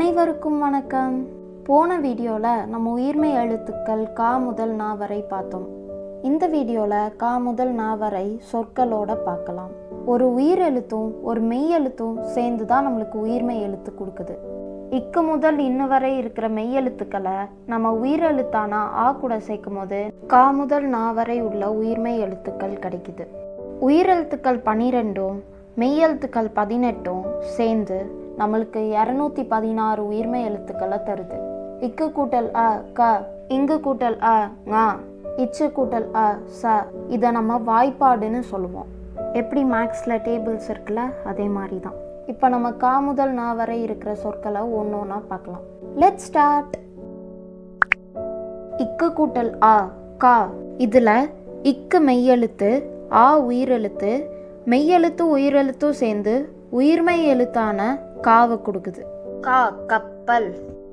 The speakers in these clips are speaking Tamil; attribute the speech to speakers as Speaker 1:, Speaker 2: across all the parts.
Speaker 1: அனைவருக்கும் வணக்கம் போன வீடியோவில் நம்ம உயிர்மை எழுத்துக்கள் கா முதல் நா வரை பார்த்தோம் இந்த வீடியோவில் கா முதல் நா வரை சொற்களோட பார்க்கலாம் ஒரு உயிர் எழுத்தும் ஒரு மெய் எழுத்தும் சேர்ந்து தான் நம்மளுக்கு உயிர்மை எழுத்து கொடுக்குது இக்கு முதல் இன்னு வரை இருக்கிற மெய் எழுத்துக்களை நம்ம உயிர் எழுத்தான ஆ கூட சேர்க்கும் போது கா முதல் நா வரை உள்ள உயிர்மை எழுத்துக்கள் கிடைக்குது உயிரெழுத்துக்கள் பனிரெண்டும் மெய்யெழுத்துக்கள் பதினெட்டும் சேர்ந்து நம்மளுக்கு இரநூத்தி பதினாறு உயிர்மை எழுத்துக்களை தருது இக்கு கூட்டல் அ க இங்கு கூட்டல் அ ங இச்சு கூட்டல் அ ச இதை நம்ம வாய்ப்பாடுன்னு சொல்லுவோம் எப்படி மேக்ஸில் டேபிள்ஸ் இருக்குல்ல அதே மாதிரி தான் இப்போ நம்ம கா முதல் நா வரை இருக்கிற சொற்களை ஒன்று ஒன்றா பார்க்கலாம் லெட் ஸ்டார்ட் இக்கு கூட்டல் ஆ கா இதில் இக்கு மெய்யெழுத்து ஆ உயிரெழுத்து மெய்யெழுத்து உயிரெழுத்தும் சேர்ந்து உயிர்மை எழுத்தான காவை கொடுக்குது கா கப்பல்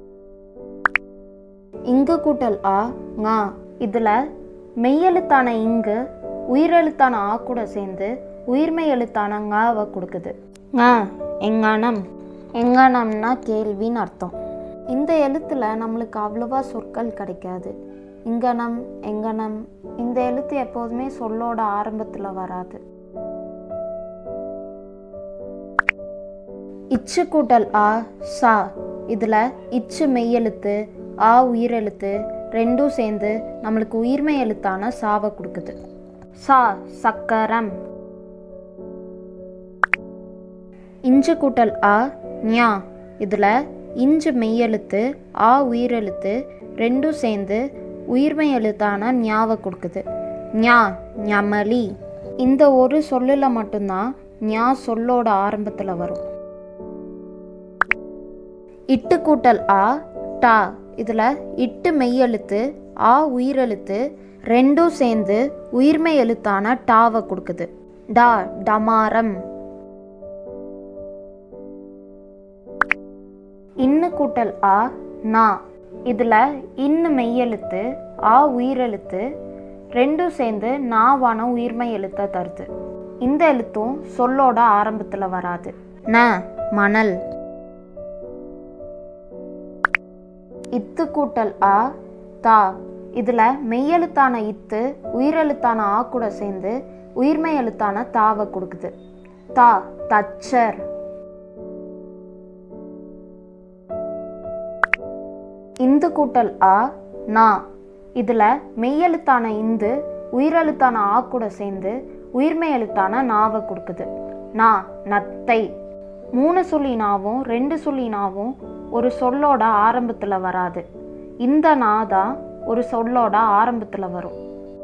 Speaker 1: இங்கு கூட்டல் ஆ ஙா இதில் மெய்யெழுத்தான இங்கு உயிரெழுத்தான ஆ கூட சேர்ந்து உயிர்மை எழுத்தான ங்காவை கொடுக்குது ங எங்கானம் எங்கானம்னா கேள்வின்னு அர்த்தம் இந்த எழுத்துல நம்மளுக்கு அவ்வளவா சொற்கள் கிடைக்காது இங்கனம் எங்கனம் இந்த எழுத்து எப்போதுமே சொல்லோட ஆரம்பத்தில் வராது இச்சு கூட்டல் ஆ சா இதில் இச்சு மெய்யெழுத்து ஆ உயிரெழுத்து ரெண்டும் சேர்ந்து நம்மளுக்கு உயிர்மை எழுத்தான சாவை கொடுக்குது சா சக்கரம் இஞ்சு கூட்டல் ஆ ஞா இதில் இஞ்சு மெய்யெழுத்து ஆ உயிரெழுத்து ரெண்டும் சேர்ந்து உயிர்மை எழுத்தான ஞாவை கொடுக்குது ஞா ஞமலி இந்த ஒரு சொல்லில் மட்டும்தான் ஞா சொல்லோட ஆரம்பத்தில் வரும் இட்டு கூட்டல் ஆ டா இதில் இட்டு மெய்யெழுத்து ஆ உயிரெழுத்து ரெண்டும் சேர்ந்து உயிர்மை எழுத்தான டாவை கொடுக்குது டா டமாரம் இன்னு கூட்டல் ஆ நா இதில் இன்னு மெய்யெழுத்து ஆ உயிரெழுத்து ரெண்டும் சேர்ந்து நாவான உயிர்மை எழுத்தை தருது இந்த எழுத்தும் சொல்லோட ஆரம்பத்தில் வராது ந மணல் இத்து கூட்டல் ஆ தா இதில் மெய்யெழுத்தான இத்து உயிரெழுத்தான ஆ கூட சேர்ந்து உயிர்மை எழுத்தான தாவை கொடுக்குது தா தச்சர் இந்து கூட்டல் ஆ நா இதில் மெய்யெழுத்தான இந்து உயிரெழுத்தான ஆ கூட சேர்ந்து உயிர்மை எழுத்தான நாவை கொடுக்குது நா நத்தை மூணு சொல்லி நாவும் ரெண்டு சொல்லி நாவும் ஒரு சொல்லோட ஆரம்பத்தில் வராது இந்த நா தான் ஒரு சொல்லோட ஆரம்பத்தில் வரும்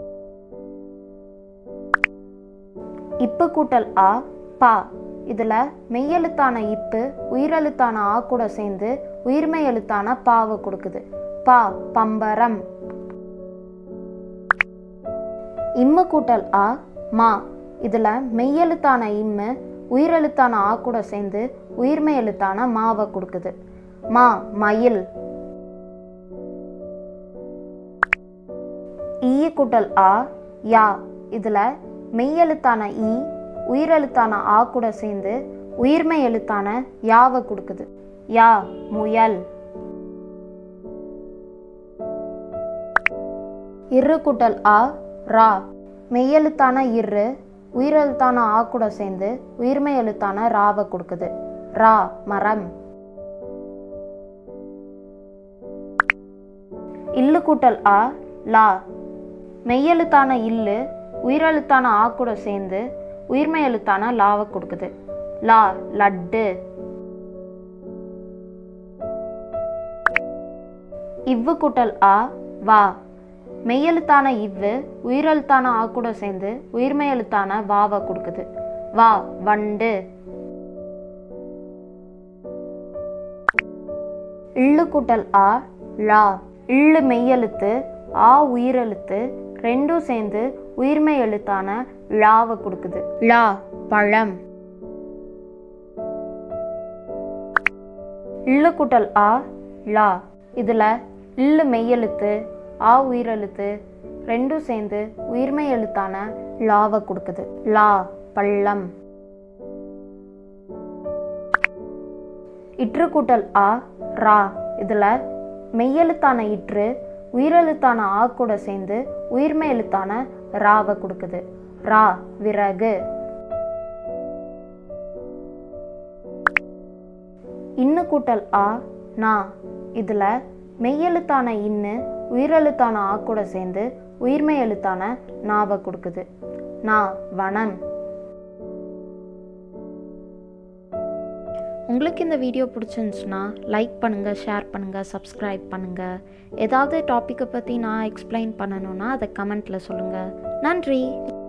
Speaker 1: இப்பு கூட்டல் ஆ பா இதில் மெய்யெழுத்தான இப்பு உயிரெழுத்தான ஆ கூட சேர்ந்து உயிர்மை எழுத்தான பாவை கொடுக்குது பா பம்பரம் இம்மு கூட்டல் ஆ மா இதில் மெய்யெழுத்தான இம்மு உயிரெழுத்தான ஆ கூட சேர்ந்து உயிர்மை எழுத்தான மாவை கொடுக்குது மா மயில் ஈய கூட்டல் ஆ யா இதில் மெய்யெழுத்தான ஈ உயிரெழுத்தான ஆ கூட சேர்ந்து உயிர்மை எழுத்தான யாவை கொடுக்குது யா முயல் இரு கூட்டல் ஆ ரா மெய்யெழுத்தான இரு உயிரெழுத்தான ஆ கூட சேர்ந்து உயிர்மை எழுத்தான ராவை கொடுக்குது ரா மரம் இல்லு கூட்டல் ஆ லா மெய்யெழுத்தான இல்லு உயிரெழுத்தான ஆ கூட சேர்ந்து உயிர்மை எழுத்தான லாவை கொடுக்குது லா லட்டு இவ்வு கூட்டல் ஆ வா மெய்யெழுத்தான இவ்வு உயிரெழுத்தான ஆ கூட சேர்ந்து உயிர்மை எழுத்தான வாவை கொடுக்குது வா வண்டு இள்ளு கூட்டல் ஆ லா இள்ளு மெய்யெழுத்து ஆ உயிரெழுத்து ரெண்டும் சேர்ந்து உயிர்மை எழுத்தான லாவை கொடுக்குது லா பழம் இள்ளு கூட்டல் ஆ லா இதில் இல்லு மெய்யெழுத்து ஆ உயிரெழுத்து ரெண்டும் சேர்ந்து உயிர்மை எழுத்தான லாவை கொடுக்குது லா பள்ளம் இற்று கூட்டல் ஆ ரா இதில் மெய்யெழுத்தான இற்று உயிரெழுத்தான ஆ கூட சேர்ந்து உயிர்மை எழுத்தான ராவை கொடுக்குது ரா விறகு இன்னு கூட்டல் ஆ நா இதில் மெய்யெழுத்தான இன்னு உயிரெழுத்தான ஆ கூட சேர்ந்து உயிர்மை எழுத்தான நாவை கொடுக்குது நா வனம் உங்களுக்கு இந்த வீடியோ பிடிச்சிருந்துச்சுன்னா லைக் பண்ணுங்கள் ஷேர் பண்ணுங்கள் சப்ஸ்கிரைப் பண்ணுங்கள் ஏதாவது டாப்பிக்கை பற்றி நான் எக்ஸ்பிளைன் பண்ணணுன்னா அதை கமெண்ட்டில் சொல்லுங்கள் நன்றி